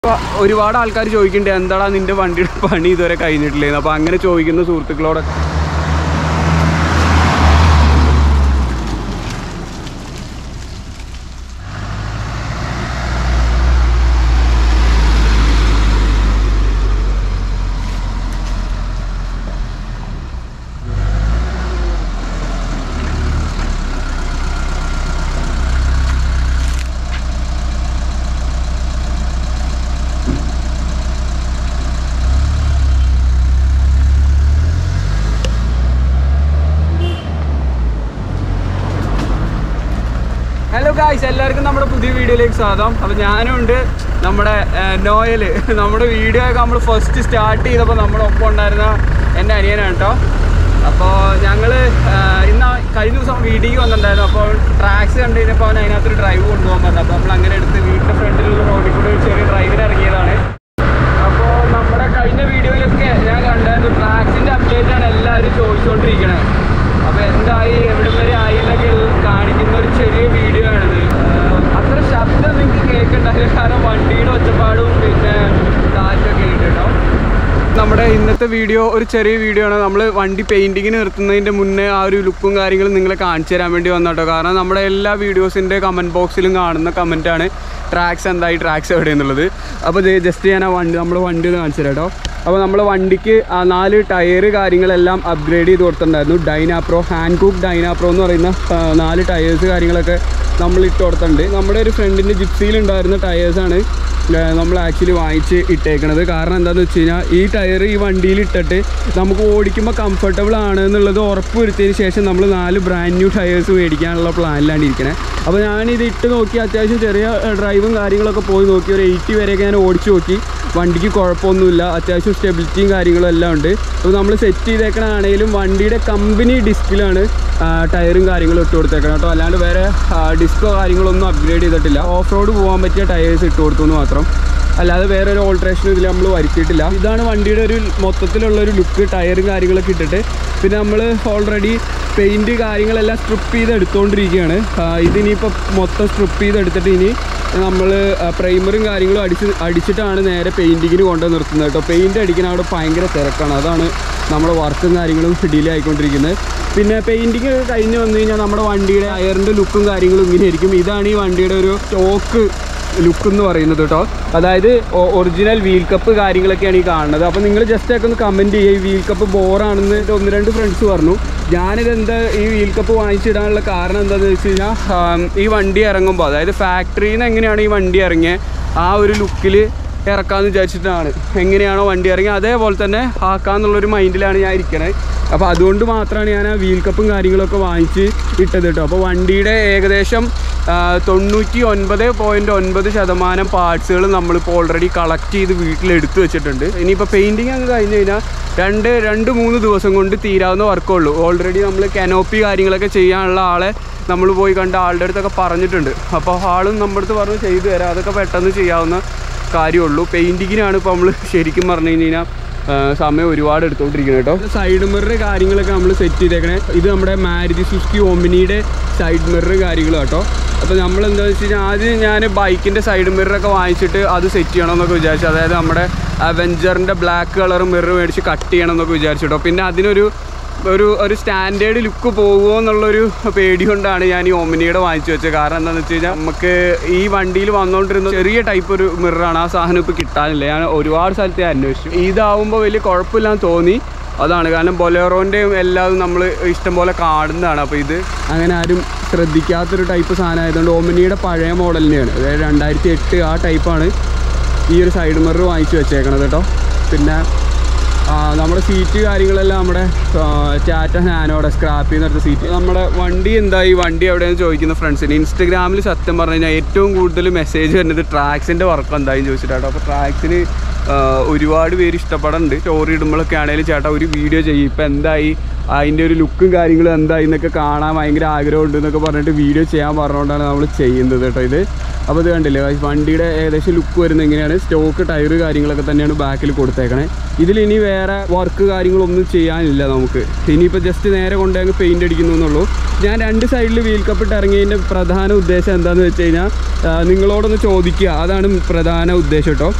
ഇപ്പൊ ഒരുപാട് ആൾക്കാർ ചോദിക്കുന്നുണ്ട് എന്താടാ നിന്റെ വണ്ടിയുടെ പണി ഇതുവരെ കഴിഞ്ഞിട്ടില്ലേന്ന് അപ്പോൾ അങ്ങനെ ചോദിക്കുന്ന സുഹൃത്തുക്കളോട് ഹലോ ഗായ്സ് എല്ലാവർക്കും നമ്മുടെ പുതിയ വീഡിയോയിലേക്ക് സ്വാഗതം അപ്പോൾ ഞാനും ഉണ്ട് നമ്മുടെ നോയൽ നമ്മുടെ വീഡിയോ ഒക്കെ നമ്മൾ ഫസ്റ്റ് സ്റ്റാർട്ട് ചെയ്തപ്പോൾ നമ്മുടെ ഒപ്പം ഉണ്ടായിരുന്ന എൻ്റെ അനിയനാണ് കേട്ടോ അപ്പോൾ ഞങ്ങൾ ഇന്ന് ആ കഴിഞ്ഞ ദിവസം വീഡിയോക്ക് വന്നിട്ടുണ്ടായിരുന്നു അപ്പോൾ ട്രാക്സ് കണ്ടു കഴിഞ്ഞപ്പോൾ അവൻ അതിനകത്തൊരു ഡ്രൈവ് കൊണ്ടുപോകാൻ പറഞ്ഞു അപ്പോൾ നമ്മൾ അങ്ങനെ എടുത്ത് വീടിൻ്റെ ഫ്രണ്ടിലുള്ള റോഡിൽ കൂടെ ഒരു ചെറിയ ഡ്രൈവിന് ഇറങ്ങിയതാണ് അപ്പോൾ നമ്മുടെ കഴിഞ്ഞ വീഡിയോയിലൊക്കെ ഞാൻ കണ്ടായിരുന്നു ട്രാക്സിൻ്റെ അപ്ഡേറ്റ് ആണ് എല്ലാവരും ചോദിച്ചുകൊണ്ടിരിക്കണത് അപ്പോൾ എന്തായി എവിടെ വരെ ആയി എന്നൊക്കെ കാണിക്കുന്ന ഒരു ചെറിയ വീഡിയോ ആണിത് ആഹ് അത്ര ശബ്ദം നിങ്ങൾക്ക് കേൾക്കണ്ടാവില്ല കാരണം വണ്ടിയുടെ ഒച്ചപ്പാടും പിന്നെ കാറ്റൊക്കെ ഉണ്ട് കേട്ടോ നമ്മുടെ ഇന്നത്തെ വീഡിയോ ഒരു ചെറിയ വീഡിയോ ആണ് നമ്മൾ വണ്ടി പെയിൻറ്റിങ്ങിന് നിർത്തുന്നതിൻ്റെ മുന്നേ ആ ഒരു ലുക്കും കാര്യങ്ങളും നിങ്ങളെ കാണിച്ചു തരാൻ വേണ്ടി വന്നോട്ടോ കാരണം നമ്മുടെ എല്ലാ വീഡിയോസിൻ്റെ കമൻറ്റ് ബോക്സിലും കാണുന്ന കമൻറ്റാണ് ട്രാക്സ് എന്തായി ട്രാക്സ് എവിടെ എന്നുള്ളത് അപ്പോൾ ജസ്റ്റ് ഞാൻ ആ വണ്ടി നമ്മുടെ വണ്ടി ഒന്ന് കാണിച്ചു തരാം കേട്ടോ അപ്പോൾ നമ്മൾ വണ്ടിക്ക് ആ നാല് ടയർ കാര്യങ്ങളെല്ലാം അപ്ഗ്രേഡ് ചെയ്ത് കൊടുത്തിട്ടുണ്ടായിരുന്നു ഡൈനാപ്രോ ഹാൻഡ് കുക്ക് ഡൈനാപ്രോ എന്ന് പറയുന്ന ആ, നാല് ടയേഴ്സ് കാര്യങ്ങളൊക്കെ നമ്മൾ ഇട്ട് കൊടുത്തിട്ടുണ്ട് നമ്മുടെ ഒരു ഫ്രണ്ടിൻ്റെ ജിപ്സിയിൽ ഉണ്ടായിരുന്ന ടയേഴ്സാണ് നമ്മൾ ആക്ച്വലി വാങ്ങിച്ച് ഇട്ടേക്കണത് കാരണം എന്താണെന്ന് വെച്ച് കഴിഞ്ഞാൽ ഈ ടയർ ഈ വണ്ടിയിൽ ഇട്ടിട്ട് നമുക്ക് ഓടിക്കുമ്പോൾ കംഫർട്ടബിൾ ആണ് എന്നുള്ളത് ഉറപ്പ് വരുത്തിയതിന് ശേഷം നമ്മൾ നാല് ബ്രാൻഡ് ന്യൂ ടയേഴ്സ് മേടിക്കാനുള്ള പ്ലാനിലാണ് ഇരിക്കണേ അപ്പോൾ ഞാനിത് ഇട്ട് നോക്കി അത്യാവശ്യം ചെറിയ ഡ്രൈവും കാര്യങ്ങളൊക്കെ പോയി നോക്കി ഒരു എയ്റ്റി വരെയൊക്കെ ഞാൻ ഓടിച്ച് നോക്കി വണ്ടിക്ക് കുഴപ്പമൊന്നുമില്ല അത്യാവശ്യം സ്റ്റെബിലിറ്റിയും കാര്യങ്ങളും എല്ലാം ഉണ്ട് അപ്പോൾ നമ്മൾ സെറ്റ് ചെയ്തേക്കണാണെങ്കിലും വണ്ടിയുടെ കമ്പനി ഡിസ്കിലാണ് ടയറും കാര്യങ്ങളും ഇട്ട് കൊടുത്തേക്കണം കേട്ടോ അല്ലാണ്ട് വേറെ ഡിസ്കോ കാര്യങ്ങളൊന്നും അപ്ഗ്രേഡ് ചെയ്തിട്ടില്ല ഓഫ് റോഡ് പോകാൻ പറ്റിയ ടയേഴ്സ് ഇട്ട് കൊടുത്തു എന്ന് മാത്രം അല്ലാതെ വേറെ ഒരു ഓൾട്രേഷനും ഇതിൽ നമ്മൾ വരുത്തിയിട്ടില്ല ഇതാണ് വണ്ടിയുടെ ഒരു മൊത്തത്തിലുള്ള ഒരു ലുക്ക് ടയറും കാര്യങ്ങളൊക്കെ ഇട്ടിട്ട് പിന്നെ നമ്മൾ ഓൾറെഡി പെയിൻറ്റ് കാര്യങ്ങളെല്ലാം സ്ട്രിപ്പ് ചെയ്ത് എടുത്തുകൊണ്ടിരിക്കുകയാണ് ആ, ഇതിനിപ്പോൾ മൊത്തം സ്ട്രിപ്പ് ചെയ്ത് എടുത്തിട്ട് ഇനി നമ്മൾ പ്രൈമറും കാര്യങ്ങളും അടിച്ച് അടിച്ചിട്ടാണ് നേരെ പെയിൻറ്റിങ്ങിന് കൊണ്ട് നിർത്തുന്നത് കേട്ടോ പെയിൻറ്റ് അടിക്കുന്ന അവിടെ ഭയങ്കര തിരക്കാണ് അതാണ് നമ്മുടെ വർക്കും കാര്യങ്ങളും ഡിലേ ആയിക്കൊണ്ടിരിക്കുന്നത് പിന്നെ പെയിൻറ്റിങ് കഴിഞ്ഞ് വന്നു കഴിഞ്ഞാൽ നമ്മുടെ വണ്ടിയുടെ ടയറിൻ്റെ ലുക്കും കാര്യങ്ങളും ഇങ്ങനെ ആയിരിക്കും ഇതാണ് ഈ വണ്ടിയുടെ ഒരു സ്റ്റോക്ക് ലുക്ക് എന്ന് പറയുന്നത് കേട്ടോ അതായത് ഒറിജിനൽ വീൽ കപ്പ് കാര്യങ്ങളൊക്കെയാണ് ഈ കാണുന്നത് അപ്പോൾ നിങ്ങൾ ജസ്റ്റ് ഒക്കെ ഒന്ന് കമൻറ്റ് ചെയ്യുക ഈ വീൽ കപ്പ് ബോറാണെന്ന് ഒന്ന് രണ്ട് ഫ്രണ്ട്സ് പറഞ്ഞു ഞാനിത് എന്താ ഈ വീൽ കപ്പ് വാങ്ങിച്ചിടാനുള്ള കാരണം എന്താണെന്ന് വെച്ച് കഴിഞ്ഞാൽ ആം, ഈ വണ്ടി ഇറങ്ങുമ്പോൾ അതായത് ഫാക്ടറിയിൽ നിന്ന് എങ്ങനെയാണ് ഈ വണ്ടി ഇറങ്ങിയത് ആ ഒരു ലുക്കിൽ ഇറക്കാമെന്ന് വിചാരിച്ചിട്ടാണ് എങ്ങനെയാണോ വണ്ടി ഇറങ്ങി അതേപോലെ തന്നെ ആക്കാന്നുള്ളൊരു മൈൻഡിലാണ് ഞാൻ ഇരിക്കണത് അപ്പോൾ അതുകൊണ്ട് മാത്രമാണ് ഞാൻ ആ വീൽ കപ്പും കാര്യങ്ങളൊക്കെ വാങ്ങിച്ച് ഇട്ടത് കേട്ടോ അപ്പോൾ വണ്ടിയുടെ ഏകദേശം ആ, തൊണ്ണൂറ്റി ഒൻപത് പോയിൻറ്റ് ഒൻപത് ശതമാനം പാർട്സുകൾ നമ്മളിപ്പോൾ ഓൾറെഡി കളക്ട് ചെയ്ത് വീട്ടിൽ എടുത്തു വെച്ചിട്ടുണ്ട് ഇനിയിപ്പോൾ പെയിൻറ്റിങ് അങ്ങ് കഴിഞ്ഞ് കഴിഞ്ഞാൽ രണ്ട് രണ്ട് മൂന്ന് ദിവസം കൊണ്ട് തീരാവുന്ന വർക്കേ ഉള്ളൂ ഓൾറെഡി നമ്മൾ കനോപ്പി കാര്യങ്ങളൊക്കെ ചെയ്യാനുള്ള ആളെ നമ്മൾ പോയി കണ്ട ആളുടെ അടുത്തൊക്കെ പറഞ്ഞിട്ടുണ്ട് അപ്പോൾ ആളും നമ്മുടെ അടുത്ത് പറഞ്ഞ് ചെയ്തു തരാം അതൊക്കെ പെട്ടെന്ന് ചെയ്യാവുന്ന കാര്യമുള്ളൂ പെയിൻറ്റിങ്ങിനാണ് ഇപ്പോൾ നമ്മൾ ശരിക്കും പറഞ്ഞു കഴിഞ്ഞ് കഴിഞ്ഞാൽ ആ, സമയം ഒരുപാട് എടുത്തുകൊണ്ടിരിക്കുന്നത് കേട്ടോ സൈഡ് മിറർ കാര്യങ്ങളൊക്കെ നമ്മൾ സെറ്റ് ചെയ്തേക്കണേ ഇത് നമ്മുടെ മാരുതി സുസുക്കി ഓമിനിയുടെ സൈഡ് മിറർ കാര്യങ്ങൾ കേട്ടോ അപ്പോൾ നമ്മൾ എന്താ വെച്ച് കഴിഞ്ഞാൽ ആദ്യം ഞാൻ ബൈക്കിൻ്റെ സൈഡ് മിററൊക്കെ വാങ്ങിച്ചിട്ട് അത് സെറ്റ് ചെയ്യണം എന്നൊക്കെ വിചാരിച്ചു അതായത് നമ്മുടെ അവെഞ്ചറിൻ്റെ ബ്ലാക്ക് കളർ മിറർ മേടിച്ച് കട്ട് ചെയ്യണം എന്നൊക്കെ വിചാരിച്ചു കേട്ടോ പിന്നെ അതിനൊരു ഒരു ഒരു സ്റ്റാൻഡേർഡ് ലുക്ക് പോകുമോ എന്നുള്ളൊരു പേടി കൊണ്ടാണ് ഞാൻ ഈ ഓമിനിയുടെ വാങ്ങിച്ചു വെച്ചത് കാരണം എന്താണെന്ന് വെച്ച് കഴിഞ്ഞാൽ നമുക്ക് ഈ വണ്ടിയിൽ വന്നുകൊണ്ടിരുന്ന ചെറിയ ടൈപ്പ് ഒരു മിററാണ് ആ സാധനം ഇപ്പോൾ കിട്ടാനില്ല ഞാൻ ഒരുപാട് സ്ഥലത്ത് ഞാൻ അന്വേഷിച്ചു ഇതാവുമ്പോൾ വലിയ കുഴപ്പമില്ലാന്ന് തോന്നി അതാണ് കാരണം ബൊലേറോൻ്റെയും എല്ലാം നമ്മൾ ഇഷ്ടം പോലെ കാണുന്നതാണ് അപ്പോൾ ഇത് അങ്ങനെ ആരും ശ്രദ്ധിക്കാത്തൊരു ടൈപ്പ് സാധനം ആയതുകൊണ്ട് ഓമിനിയുടെ പഴയ മോഡലിനെയാണ് അതായത് രണ്ടായിരത്തി എട്ട് ആ ടൈപ്പാണ് ഈ ഒരു സൈഡ് മിറർ വാങ്ങിച്ചു വെച്ചേക്കണത് കേട്ടോ പിന്നെ ആ, നമ്മുടെ സീറ്റ് കാര്യങ്ങളെല്ലാം നമ്മുടെ ആ, ടാറ്റ നാനോടെ സ്ക്രാപ്പ് ചെയ്യുന്നിടത്ത് സീറ്റ് നമ്മുടെ വണ്ടി എന്തായി വണ്ടി എവിടെയെന്ന് ചോദിക്കുന്ന ഫ്രണ്ട്സിന് ഇൻസ്റ്റഗ്രാമിൽ സത്യം പറഞ്ഞു കഴിഞ്ഞാൽ ഏറ്റവും കൂടുതൽ മെസ്സേജ് വരുന്നത് ട്രാക്സിൻ്റെ വർക്ക് എന്തായും ചോദിച്ചിട്ടാട്ടോ അപ്പോൾ ട്രാക്സിന് ഒരുപാട് പേര് ഇഷ്ടപ്പെടുന്നുണ്ട് സ്റ്റോറി ഇടുമ്പോഴൊക്കെ ആണെങ്കിലും ചേട്ടാ ഒരു വീഡിയോ ചെയ്യും ഇപ്പം എന്തായി അതിൻ്റെ ഒരു ലുക്കും കാര്യങ്ങളും എന്തായി എന്നൊക്കെ കാണാൻ ഭയങ്കര ആഗ്രഹമുണ്ട് എന്നൊക്കെ പറഞ്ഞിട്ട് വീഡിയോ ചെയ്യാൻ പറഞ്ഞുകൊണ്ടാണ് നമ്മൾ ചെയ്യുന്നത് കേട്ടോ ഇത് അപ്പോൾ ഇത് കണ്ടില്ലേ guys, വണ്ടിയുടെ ഏകദേശം ലുക്ക് വരുന്നത് എങ്ങനെയാണ് സ്റ്റോക്ക് ടയർ കാര്യങ്ങളൊക്കെ തന്നെയാണ് ബാക്കിൽ കൊടുത്തേക്കണേ ഇതിൽ ഇനി വേറെ വർക്ക് കാര്യങ്ങളൊന്നും ചെയ്യാനില്ല നമുക്ക് ഇനിയിപ്പോൾ ജസ്റ്റ് നേരെ കൊണ്ടുപോയി അങ്ങ് പെയിൻ്റ് അടിക്കുന്നു എന്നുള്ളൂ ഞാൻ രണ്ട് സൈഡിൽ വീൽ കപ്പിട്ട് ഇറങ്ങിയതിൻ്റെ പ്രധാന ഉദ്ദേശം എന്താണെന്ന് വെച്ച് കഴിഞ്ഞാൽ ആ, നിങ്ങളോടൊന്ന് ചോദിക്കുക അതാണ് പ്രധാന ഉദ്ദേശം കേട്ടോ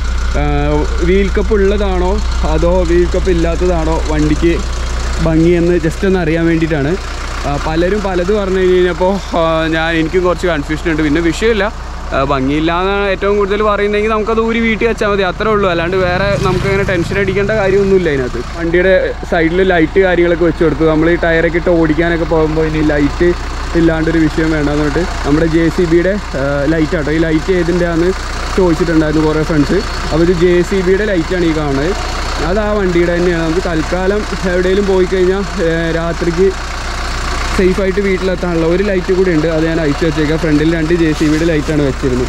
വീൽ കപ്പ് ഉള്ളതാണോ അതോ വീൽ കപ്പ് ഇല്ലാത്തതാണോ വണ്ടിക്ക് ഭംഗിയെന്ന് ജസ്റ്റ് ഒന്ന് അറിയാൻ വേണ്ടിയിട്ടാണ് ആ, പലരും പലത് പറഞ്ഞു കഴിഞ്ഞപ്പോൾ ഞാൻ എനിക്കും കുറച്ച് കൺഫ്യൂഷൻ ഉണ്ട് പിന്നെ വിഷയമില്ല ആ, ഭംഗിയില്ലാന്നാണ് ഏറ്റവും കൂടുതൽ പറയുന്നതെങ്കിൽ നമുക്കത് ഊരി വീട്ടിൽ വെച്ചാൽ മതി അത്രേ ഉള്ളൂ അല്ലാണ്ട് വേറെ നമുക്ക് അങ്ങനെ ടെൻഷൻ അടിക്കേണ്ട കാര്യമൊന്നുമില്ല അതിനകത്ത് വണ്ടിയുടെ സൈഡിൽ ലൈറ്റ് കാര്യങ്ങളൊക്കെ വെച്ച് കൊടുത്തു നമ്മൾ ഈ ടയറൊക്കെ ഇട്ട് ഓടിക്കാനൊക്കെ പോകുമ്പോൾ ഇനി ലൈറ്റ് ഇല്ലാണ്ടൊരു വിഷയം വേണ്ടെന്ന് പറഞ്ഞിട്ട് നമ്മുടെ ജെ സി ബിയുടെ ലൈറ്റ് ആട്ടോ ഈ ലൈറ്റ് ഏതിൻ്റെ ആണെന്ന് ചോദിച്ചിട്ടുണ്ടായിരുന്നു കുറേ ഫ്രണ്ട്സ് അപ്പോൾ ഇത് ജെ സി ബിയുടെ ലൈറ്റാണ് ഈ കാണുന്നത് അത് ആ വണ്ടിയുടെ തന്നെയാണ് നമുക്ക് തൽക്കാലം എവിടെയെങ്കിലും പോയി കഴിഞ്ഞാൽ രാത്രിക്ക് സേഫായിട്ട് വീട്ടിലെത്താനുള്ള ഒരു ലൈറ്റ് കൂടി ഉണ്ട് അത് ഞാൻ അയച്ചു വെച്ചേക്കാം ഫ്രണ്ടിൽ രണ്ട് ജെ സി ബിയുടെ ലൈറ്റാണ് വെച്ചിരുന്നത്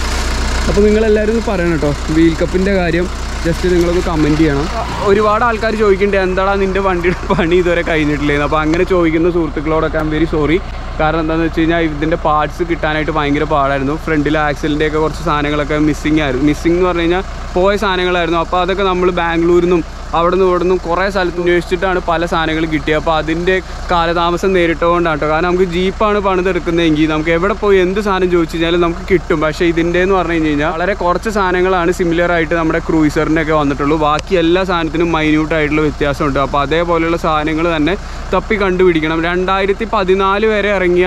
അപ്പോൾ നിങ്ങളെല്ലാവരും ഒന്ന് പറയണം കേട്ടോ വീൽ കപ്പിൻ്റെ കാര്യം ജസ്റ്റ് നിങ്ങളൊന്ന് കമൻറ്റ് ചെയ്യണം ഒരുപാട് ആൾക്കാർ ചോദിക്കുന്നുണ്ട് എന്താടാ നിൻ്റെ വണ്ടിയുടെ പണി ഇതുവരെ കഴിഞ്ഞിട്ടില്ലേന്ന് അപ്പോൾ അങ്ങനെ ചോദിക്കുന്ന സുഹൃത്തുക്കളോടൊക്കെ ഐ എം വെരി സോറി കാരണം എന്താണെന്ന് വെച്ച് കഴിഞ്ഞാൽ ഇതിൻ്റെ പാർട്സ് കിട്ടാനായിട്ട് ഭയങ്കര പാടായിരുന്നു ഫ്രണ്ടിൽ ആക്സിലിൻ്റെ ഒക്കെ കുറച്ച് സാധനങ്ങളൊക്കെ മിസ്സിങ് ആയിരുന്നു മിസ്സിങ് എന്ന് പറഞ്ഞു കഴിഞ്ഞാൽ പോയ സാധനങ്ങളായിരുന്നു അപ്പോൾ അതൊക്കെ നമ്മൾ ബാംഗ്ലൂരിൽ നിന്നും അവിടെ നിന്ന് ഇവിടെ നിന്നും കുറേ സ്ഥലത്ത് അന്വേഷിച്ചിട്ടാണ് പല സാധനങ്ങളും കിട്ടിയത് അപ്പോൾ അതിൻ്റെ കാലതാമസം നേരിട്ടുകൊണ്ടാണ് കേട്ടോ കാരണം നമുക്ക് ജീപ്പാണ് പണിതെടുക്കുന്നതെങ്കിൽ നമുക്ക് എവിടെ പോയി എന്ത് സാധനം ചോദിച്ചു കഴിഞ്ഞാലും നമുക്ക് കിട്ടും പക്ഷേ ഇതിൻ്റെ എന്ന് പറഞ്ഞു കഴിഞ്ഞ് കഴിഞ്ഞാൽ വളരെ കുറച്ച് സാധനങ്ങളാണ് സിമിലർ ആയിട്ട് നമ്മുടെ ക്രൂയിസറിനൊക്കെ വന്നിട്ടുള്ളൂ ബാക്കി എല്ലാ സാധനത്തിനും മൈന്യൂട്ട് ആയിട്ടുള്ള വ്യത്യാസമുണ്ട് അപ്പോൾ അതേപോലെയുള്ള സാധനങ്ങൾ തന്നെ തപ്പി കണ്ടുപിടിക്കണം രണ്ടായിരത്തി പതിനാല് വരെ ഇറങ്ങിയ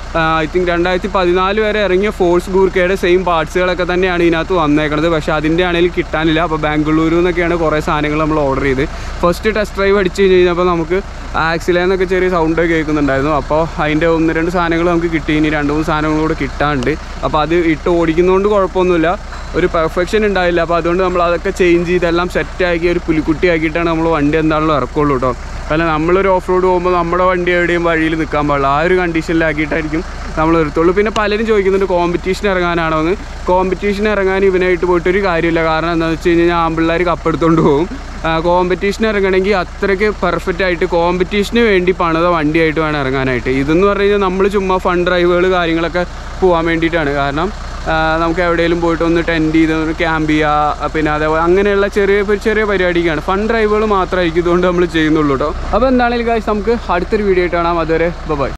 ഐ തിങ്ക് രണ്ടായിരത്തി പതിനാല് വരെ ഇറങ്ങിയ ഫോഴ്സ് ഗൂർക്കയുടെ സെയിം പാർട്സുകളൊക്കെ തന്നെയാണ് ഇതിനകത്ത് വന്നേക്കുന്നത് പക്ഷേ അതിൻ്റെ ആണെങ്കിൽ കിട്ടാനില്ല അപ്പോൾ ബാംഗ്ലൂരു എന്നൊക്കെയാണ് കുറേ സാധനങ്ങൾ നമ്മൾ ഓർഡർ ചെയ്ത് ഫസ്റ്റ് ടെസ്റ്റ് ഡ്രൈവ് അടിച്ച് കഴിഞ്ഞ് കഴിഞ്ഞപ്പോൾ നമുക്ക് ആക്സിലെന്നൊക്കെ ചെറിയ സൗണ്ട് കേൾക്കുന്നുണ്ടായിരുന്നു അപ്പോൾ അതിൻ്റെ ഒന്ന് രണ്ട് സാധനങ്ങൾ നമുക്ക് കിട്ടി ഇനി രണ്ട് മൂന്ന് സാധനങ്ങൾ കൂടെ കിട്ടാനുണ്ട് അപ്പോൾ അത് ഇട്ട് ഓടിക്കുന്നതുകൊണ്ട് കുഴപ്പമൊന്നുമില്ല ഒരു പെർഫെക്ഷൻ ഉണ്ടായില്ല അപ്പോൾ അതുകൊണ്ട് നമ്മൾ അതൊക്കെ ചേഞ്ച് ചെയ്തെല്ലാം സെറ്റാക്കി ഒരു പുലിക്കുട്ടി ആക്കിയിട്ടാണ് നമ്മൾ വണ്ടി എന്താണല്ലോ ഇറക്കുള്ളൂ കേട്ടോ കാരണം നമ്മളൊരു ഓഫ് റോഡ് പോകുമ്പോൾ നമ്മുടെ വണ്ടി എവിടെയും വഴിയിൽ നിൽക്കാൻ പാടില്ല ആ ഒരു കണ്ടീഷനിലാക്കിയിട്ടായിരിക്കും നമ്മൾ നിർത്തുള്ളൂ പിന്നെ പലരും ചോദിക്കുന്നുണ്ട് കോമ്പറ്റീഷൻ ഇറങ്ങാനാണോ എന്ന് കോമ്പറ്റീഷൻ ഇറങ്ങാൻ ഇവനായിട്ട് പോയിട്ട് ഒരു കാര്യമില്ല കാരണം എന്താണെന്ന് വെച്ച് കഴിഞ്ഞാൽ ആമ്പിള്ളേർ കപ്പെടുത്തോണ്ട് പോകും കോമ്പറ്റീഷൻ ഇറങ്ങണമെങ്കിൽ അത്രയ്ക്ക് പെർഫെക്റ്റ് ആയിട്ട് കോമ്പറ്റീഷന് വേണ്ടി പണിത വണ്ടിയായിട്ട് വേണം ഇറങ്ങാനായിട്ട് ഇതെന്ന് പറഞ്ഞു കഴിഞ്ഞാൽ നമ്മൾ ചുമ്മാ ഫൺ ഡ്രൈവുകൾ കാര്യങ്ങളൊക്കെ പോകാൻ വേണ്ടിയിട്ടാണ് കാരണം ആ, നമുക്ക് എവിടെയെങ്കിലും പോയിട്ട് ഒന്ന് ടെൻറ്റ് ചെയ്ത് ഒന്ന് ക്യാമ്പ് ചെയ്യുക പിന്നെ അതേപോലെ അങ്ങനെയുള്ള ചെറിയ ചെറിയ പരിപാടിക്കാണ് ഫൺ ഡ്രൈവുകൾ മാത്രമായിരിക്കും ഇതുകൊണ്ട് നമ്മൾ ചെയ്യുന്നുള്ളൂ കേട്ടോ അപ്പോൾ എന്താണെങ്കിലും guys നമുക്ക് അടുത്തൊരു വീഡിയോ ആയിട്ട് കാണാം അതുവരെ ബൈ